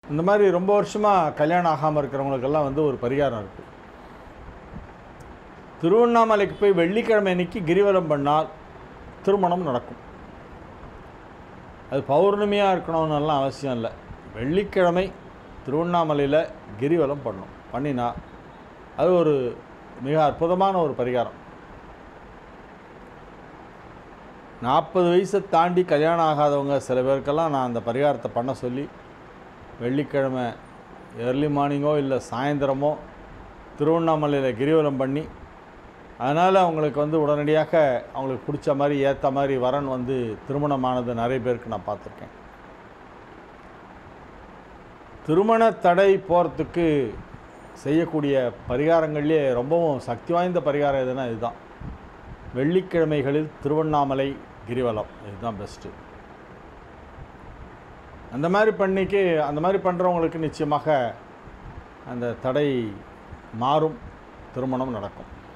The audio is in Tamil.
இந்த மாதிரி ரொம்ப வருஷமாக கல்யாணம் ஆகாமல் இருக்கிறவங்களுக்கெல்லாம் வந்து ஒரு பரிகாரம் இருக்குது திருவண்ணாமலைக்கு போய் வெள்ளிக்கிழமை அன்னைக்கு கிரிவலம் பண்ணால் திருமணம் நடக்கும் அது பௌர்ணமியாக இருக்கணும்னுலாம் அவசியம் இல்லை வெள்ளிக்கிழமை திருவண்ணாமலையில் கிரிவலம் பண்ணணும் பண்ணினா அது ஒரு மிக அற்புதமான ஒரு பரிகாரம் நாற்பது வயசை தாண்டி கல்யாணம் ஆகாதவங்க சில பேருக்கெல்லாம் நான் அந்த பரிகாரத்தை பண்ண சொல்லி வெள்ளிக்கிழமை ஏர்லி மார்னிங்கோ இல்லை சாயந்தரமோ திருவண்ணாமலையில் கிரிவலம் பண்ணி அதனால் அவங்களுக்கு வந்து உடனடியாக அவங்களுக்கு பிடிச்ச மாதிரி ஏற்ற மாதிரி வரன் வந்து திருமணமானது நிறைய பேருக்கு நான் பார்த்துருக்கேன் திருமண தடை போகிறதுக்கு செய்யக்கூடிய பரிகாரங்கள்லேயே ரொம்பவும் சக்தி வாய்ந்த பரிகாரம் எதுனா இதுதான் வெள்ளிக்கிழமைகளில் திருவண்ணாமலை கிரிவலம் இதுதான் பெஸ்ட்டு அந்த மாதிரி பண்ணிக்கு அந்த மாதிரி பண்ணுறவங்களுக்கு நிச்சயமாக அந்த தடை மாறும் திருமணம் நடக்கும்